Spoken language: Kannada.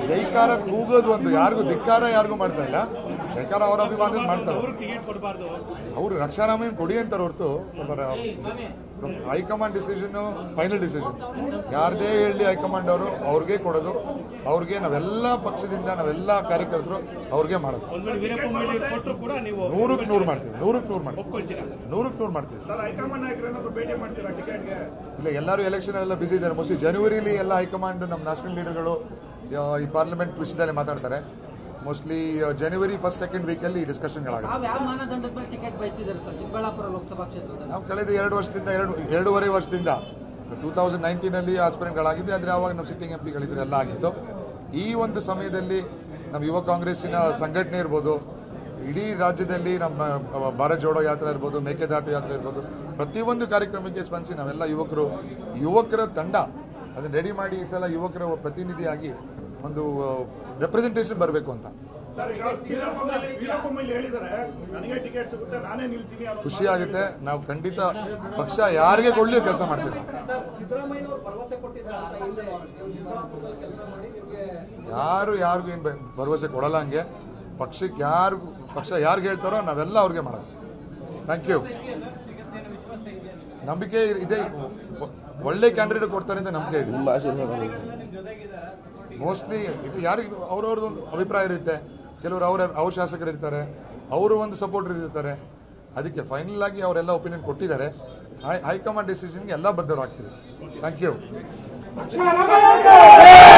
ಜೈಕಾರ ಕೂಗೋದು ಒಂದು ಯಾರಿಗೂ ಧಿಕ್ಕಾರ ಯಾರಿಗೂ ಮಾಡ್ತಾ ಇಲ್ಲ ಜೈಕಾರ ಅವರ ಅಭಿಮಾನ ಮಾಡ್ತಾರೆ ಅವ್ರಿಗೆ ಟಿಕೆಟ್ ಕೊಡಬಾರ್ದು ಅವರು ರಕ್ಷಾರಾಮಯ್ಯನ ಕೊಡಿ ಅಂತಾರೆ ಹೊರತು ಹೈಕಮಾಂಡ್ ಡಿಸಿಷನ್ ಫೈನಲ್ ಡಿಸಿಷನ್ ಯಾರದೇ ಹೇಳಿ ಹೈಕಮಾಂಡ್ ಅವರು ಅವ್ರಿಗೆ ಕೊಡೋದು ಅವ್ರಿಗೆ ನಾವೆಲ್ಲ ಪಕ್ಷದಿಂದ ನಾವೆಲ್ಲ ಕಾರ್ಯಕರ್ತರು ಅವ್ರಿಗೆ ಮಾಡೋದು ಒಂದ್ ವೇಳೆ ವೀರಪ್ಪ ಮೊಯ್ಲಿ ಕೊಟ್ಟರು ಕೂಡ ನೀವು ನೂರಕ್ಕೆ ನೂರು ಮಾಡ್ತೀವಿ ನೂರಕ್ಕೆ ನೂರು ಮಾಡ್ತೀವಿ ಒಪ್ಕೊಳ್ತೀರಾ ನೂರಕ್ಕೆ ನೂರು ಮಾಡ್ತೀವಿ ಸರ್ ಹೈಕಮಾಂಡ್ ನಾಯಕರನ್ನ ಭೇಟಿ ಮಾಡ್ತೀರಾ ಟಿಕೆಟ್ಗೆ ಇಲ್ಲ ಎಲ್ಲರೂ ಎಲೆಕ್ಷನ್ ಎಲ್ಲ ಬಿಸಿ ಇದ್ದಾರೆ ಮೋಸ್ಟ್ಲಿ ಜನವರಿಲಿ ಎಲ್ಲ ಹೈಕಮಾಂಡ್ ನಮ್ಮ ನ್ಯಾಷನಲ್ ಲೀಡರ್ಗಳು ಈ ಪಾರ್ಲಿಮೆಂಟ್ ವಿಷಯದಲ್ಲಿ ಮಾತಾಡ್ತಾರೆ ಮೋಸ್ಟ್ಲಿ ಜನವರಿ ಫಸ್ಟ್ ಸೆಕೆಂಡ್ ವೀಕಲ್ಲಿ ಈ ಡಿಸ್ಕಷನ್ಗಳಾಗುತ್ತೆ ತಾವ್ ಯಾವ ಮಾನದಂಡದ ಮೇಲೆ ಟಿಕೆಟ್ ಬಯಸಿದ್ದಾರೆ ಸರ್ ಚಿಕ್ಕಬಳ್ಳಾಪುರ ಲೋಕಸಭಾ ಕ್ಷೇತ್ರದಲ್ಲಿ ನಾವು ಕಳೆದ ಎರಡು ವರ್ಷದಿಂದ ಎರಡು ಎರಡೂವರೆ ವರ್ಷದಿಂದ ಟೂ ತೌಸಂಡ್ ನೈನ್ಟೀನಲ್ಲಿ ಆಸ್ಪಿರೆಂಟ್ಗಳಾಗಿದ್ವಿ ಆದರೆ ಆವಾಗ ನಾವು ಸಿಟ್ಟಿಂಗ್ ಎಂ ಪಿಗಳಿದ್ರು ಎಲ್ಲ ಆಗಿತ್ತು ಈ ಒಂದು ಸಮಯದಲ್ಲಿ ನಮ್ಮ ಯುವ ಕಾಂಗ್ರೆಸ್ಸಿನ ಸಂಘಟನೆ ಇರ್ಬೋದು ಇಡೀ ರಾಜ್ಯದಲ್ಲಿ ನಮ್ಮ ಅಹ್, ಭಾರತ್ ಜೋಡೋ ಯಾತ್ರೆ ಇರ್ಬೋದು ಮೇಕೆದಾಟು ಯಾತ್ರೆ ಇರ್ಬೋದು ಪ್ರತಿಯೊಂದು ಕಾರ್ಯಕ್ರಮಕ್ಕೆ ಸ್ಪಂದಿಸಿ ನಾವೆಲ್ಲ ಯುವಕರು ಯುವಕರ ತಂಡ ಅದನ್ನ ರೆಡಿ ಮಾಡಿ ಈ ಸಲ ಯುವಕರ ಪ್ರತಿನಿಧಿಯಾಗಿ ಒಂದು ರೆಪ್ರೆಸೆಂಟೇಷನ್ ಬರಬೇಕು ಅಂತ ಸರ್ ಈಗ ವೀರಪ್ಪ ಮೊಯ್ಲಿ- ವೀರಪ್ಪ ಮೊಯ್ಲಿ ಹೇಳಿದ್ದಾರೆ ನನಗೆ ಟಿಕೆಟ್ ಸಿಗುತ್ತೆ ನಾನೇ ನಿಲ್ತೀನಿ ಅನ್ನೋ ಖುಷಿ ಆಗುತ್ತೆ ನಾವು ಖಂಡಿತ ಪಕ್ಷ ಯಾರಿಗೆ ಕೊಡ್ಲಿ ಕೆಲಸ ಮಾಡ್ತೀವಿ ಸಿದ್ದರಾಮಯ್ಯನವರು ಭರವಸೆ ಕೊಟ್ಟಿದ್ದಾರೆ ಅಂತ ಹಿಂದೆ ನೀವು ಚಿಕ್ಕಬಳ್ಳಾಪುರದಲ್ಲಿ ಕೆಲಸ ಮಾಡಿ ನಿಮಗೆ ಯಾರು ಯಾರಿಗೂ ಏನು ಭರವಸೆ ಕೊಡಲ್ಲ ಹಂಗೆ ಪಕ್ಷಕ್ಕೆ ಯಾರು ಪಕ್ಷ ಯಾರಿಗೆ ಹೇಳ್ತಾರೋ ನಾವೆಲ್ಲ ಅವ್ರಿಗೆ ಮಾಡೋದು ಥ್ಯಾಂಕ್ ಯು ನಂಬಿಕೆ ಇದೆ ಒಳ್ಳೆ ಕ್ಯಾಂಡಿಡೇಟ್ ಕೊಡ್ತಾರೆ ಅಂತ ನಂಬಿಕೆ ಇದೆ ಮೋಸ್ಟ್ಲಿ ಇದು ಯಾರಿಗೆ ಅವ್ರವ್ರದ್ದು ಒಂದು ಅಭಿಪ್ರಾಯ ಇರುತ್ತೆ ಕೆಲವರು ಅವರ ಅವ್ರ ಶಾಸಕರು ಇರ್ತಾರೆ ಅವರು ಒಂದು ಸಪೋರ್ಟರ್ ಇರ್ತಾರೆ ಅದಕ್ಕೆ ಫೈನಲ್ ಆಗಿ ಅವರೆಲ್ಲ ಒಪಿನಿಯನ್ ಕೊಟ್ಟಿದ್ದಾರೆ ಹೈ- ಹೈಕಮಾಂಡ್ ಡಿಸಿಷನ್ಗೆ ಎಲ್ಲ ಬದ್ಧರಾಗ್ತೀವಿ ಥ್ಯಾಂಕ್ ಯು